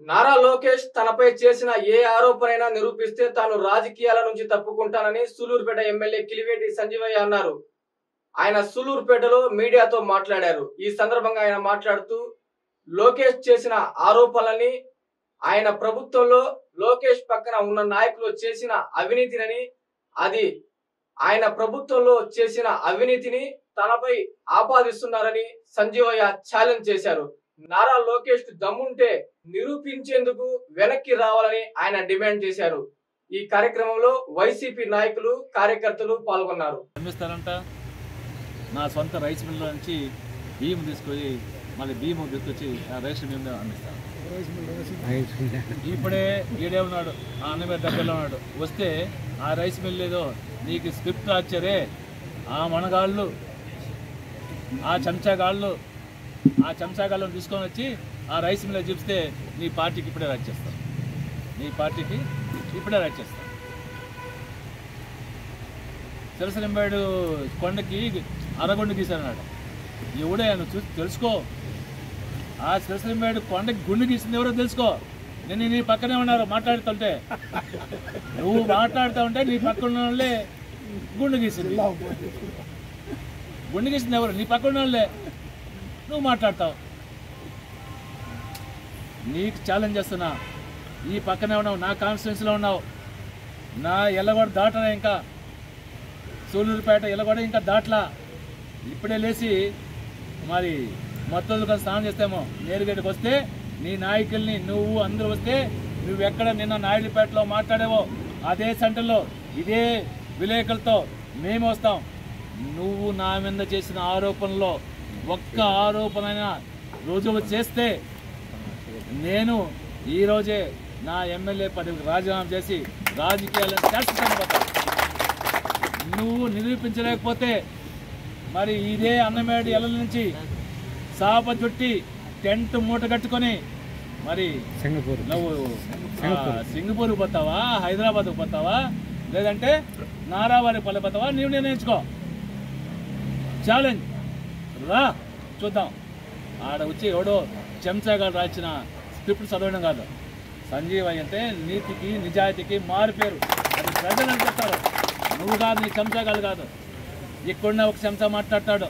నారా లోకేష్ తనపై చేసిన ఏ ఆరోపణైనా నిరూపిస్తే తాను రాజకీయాల నుంచి తప్పుకుంటానని సూలూరుపేట ఎమ్మెల్యే కిలివేటి సంజీవయ్య అన్నారు ఆయన సూలూరుపేటలో మీడియాతో మాట్లాడారు ఈ సందర్భంగా ఆయన మాట్లాడుతూ లోకేష్ చేసిన ఆరోపణలని ఆయన ప్రభుత్వంలో లోకేష్ పక్కన ఉన్న నాయకులు చేసిన అవినీతినని అది ఆయన ప్రభుత్వంలో చేసిన అవినీతిని తనపై ఆపాదిస్తున్నారని సంజీవయ్య ఛాలెంజ్ చేశారు నారా లోకేష్ కు దమ్ముంటే నిరూపించేందుకు వెనక్కి రావాలని ఆయన డిమాండ్ చేశారు ఈ కార్యక్రమంలో వైసీపీ నాయకులు కార్యకర్తలు పాల్గొన్నారు అమ్మిస్తారంట నా సొంత రైస్ మిల్లో నుంచి బియ్యం తీసుకొని మళ్ళీ బియ్యం తీసుకొచ్చి ఆ రైస్ మిల్ అమ్మిస్తాను ఇప్పుడే ఈడే ఉన్నాడు ఆ అన్నమే దగ్గరలో ఉన్నాడు వస్తే ఆ రైస్ మిల్ ఏదో నీకు స్క్రిప్ట్ రాచ్చారే ఆ మనగాళ్ళు ఆ చెంచాగాళ్ళు ఆ చెంచాగాళ్ళని తీసుకొని వచ్చి ఆ రైస్ మిల్ చూపిస్తే నీ పార్టీకి ఇప్పుడే రచ్చేస్తాం నీ పార్టీకి ఇప్పుడే రచ్చేస్తాం సిరసలింబాడు కొండకి అరగొండ గీశారన్నాడు ఎవడే నువ్వు చూసి తెలుసుకో ఆ సిరసలింబాడు కొండకి గుండు గీసింది ఎవరో తెలుసుకో నేను నీ పక్కనే ఉన్నారు మాట్లాడుతుంటే నువ్వు మాట్లాడుతూ ఉంటే నీ పక్కన ఉన్న వాళ్ళే గుండు గీసింది గుండు గీసింది ఎవరు నీ పక్కన ఉన్న వాళ్ళే నువ్వు మాట్లాడతావు నీకు ఛాలెంజ్ చేస్తున్నా ఈ పక్కనే ఉన్నావు నా కాన్స్టిట్యున్సీలో ఉన్నావు నా ఎల్లగొడ దాటనా ఇంకా సూళ్ళూరుపేట ఎల్లగొడ ఇంకా దాట్లా ఇప్పుడే లేచి మరి మొత్తం కానీ స్నానం చేస్తేమో నేరుగడ్డకి వస్తే నీ నాయకుల్ని నువ్వు అందరూ వస్తే నువ్వు ఎక్కడ నిన్న నాయుడుపేటలో మాట్లాడావో అదే సెంటర్లో ఇదే విలేకరులతో మేము వస్తాం నువ్వు నా మీద చేసిన ఆరోపణలో ఒక్క ఆరోపణ రుజువు చేస్తే నేను ఈరోజే నా ఎమ్మెల్యే పదవికి రాజీనామా చేసి రాజకీయాలను శాశ్వతంగా పోతాను. నువ్వు నిరూపించలేకపోతే మరి ఇదే అన్నమేడు ఎల్ల నుంచి సాప చుట్టి టెంట్ మూట కట్టుకొని మరి సింగపూర్ నువ్వు సింగపూర్కి పోతావా హైదరాబాద్కి పోతావా లేదంటే నారావారి పల్లె పోతావా నీవు నిర్ణయించుకో ఛాలెంజ్ రా చూద్దాం ఆడ వచ్చి ఎవడో చెంచాగాడు రాసిన స్క్రిప్ట్ చదవడం కాదు సంజీవ్ అంటే నీతికి నిజాయితీకి మారిపోయారు అది ప్రజలు అని చెప్తారు నువ్వు కాదు నీ చెంచాగాడు కాదు ఇక్కడున్న ఒక చెంచా మాట్లాడతాడు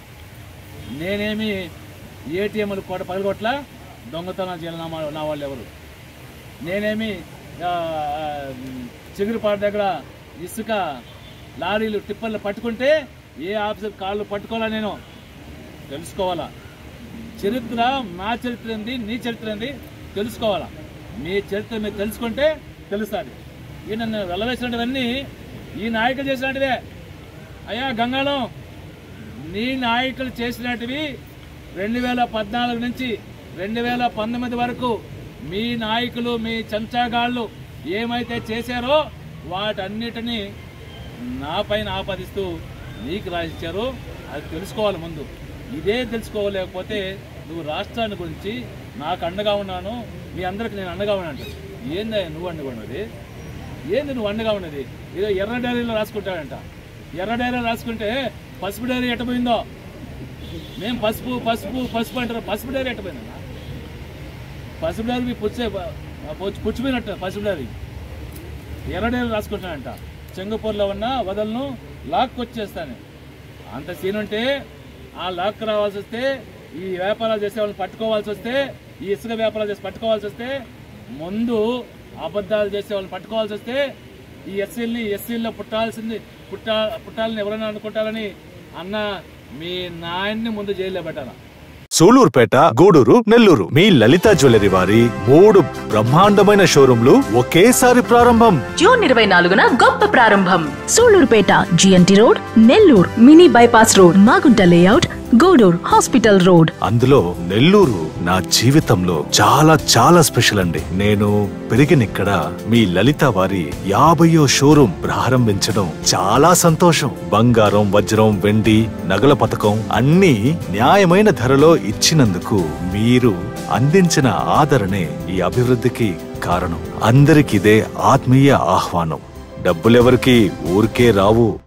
నేనేమి ఏటీఎంలు కూడా పగలగొట్లా దొంగతనం చేయాలి నా మా- నా వాళ్ళు ఎవరు నేనేమి ఆ, ఆ, చిగురుపాడు దగ్గర ఇసుక లారీలు టిప్పర్లు పట్టుకుంటే ఏ ఆఫీసర్ కాళ్ళు పట్టుకోవాలా నేను తెలుసుకోవాలా చరిత్ర నా చరిత్ర ఏంది నీ చరిత్ర ఏంది తెలుసుకోవాలా మీ చరిత్ర మీరు తెలుసుకుంటే తెలుస్తుంది ఈ నన్ను వెళ్ళవేసినటువన్నీ ఈ నాయకులు చేసినట్టువే అయ్యా గంగాళం నీ నాయకులు చేసినటివి రెండు వేల పద్నాలుగు నుంచి రెండు వేల పంతొమ్మిది వరకు మీ నాయకులు మీ చెంచాగాళ్ళు ఏమైతే చేశారో వాటన్నిటినీ నా పైన ఆపాదిస్తూ నీకు రాసిచ్చారు అది తెలుసుకోవాలి ముందు ఇదే తెలుసుకోలేకపోతే నువ్వు రాష్ట్రాన్ని గురించి నాకు అండగా ఉన్నాను మీ అందరికి నేను అండగా ఉన్నాను ఏంది నువ్వు అండగా ఉన్నది ఏంది నువ్వు అండగా ఉన్నది ఏదో ఎర్ర డైరీలో రాసుకుంటాడంట ఎర్ర డైరీలో రాసుకుంటే పసుపు డైరీ ఎట్టపోయిందో మేము పసుపు పసుపు పసుపు అంటారు పసుపు డైరీ ఎట్టపోయిందన్నా పసుపు డైరీ పుచ్చే పుచ్చిపోయినట్టు పసుపు డైరీ ఎర్ర డైరీ రాసుకుంటానంట చెంగపూర్లో ఉన్న వదలను లాక్కొచ్చేస్తాను అంత సీన్ ఉంటే ఆ లాక్ రావాల్సి వస్తే ఈ వ్యాపారాలు చేసే వాళ్ళని పట్టుకోవాల్సి వస్తే ఈ ఇసుక వ్యాపారాలు చేసి పట్టుకోవాల్సి వస్తే ముందు అబద్ధాలు చేసే వాళ్ళని పట్టుకోవాల్సి వస్తే ఈ ఎస్సీల్ని ఎస్సీల్లో పుట్టాల్సింది పుట్టా పుట్టాలని ఎవరైనా అనుకుంటారని అన్న మీ నాయన్ని ముందు జైల్లో పెట్టాలా సూలూరుపేట గూడూరు నెల్లూరు మీ లలిత జ్యువెలరీ వారి మూడు బ్రహ్మాండమైన షోరూంలు ఒకేసారి ప్రారంభం జూన్ ఇరవై నాలుగున గొప్ప ప్రారంభం Sullurpeta GNT road Nellore mini bypass road Magunta layout Gudur hospital road అందులో నెల్లూరు నా జీవితంలో చాలా చాలా స్పెషల్ అండి నేను పెరిగిన ఇక్కడ మీ లలిత వారి యాభయో షోరూం ప్రారంభించడం చాలా సంతోషం బంగారం వజ్రం వెండి నగల పథకం అన్ని న్యాయమైన ధరలో ఇచ్చినందుకు మీరు అందించిన ఆదరణే ఈ అభివృద్ధికి కారణం అందరికిదే ఆత్మీయ ఆహ్వానం డబ్బులెవరికి ఊరికే రావు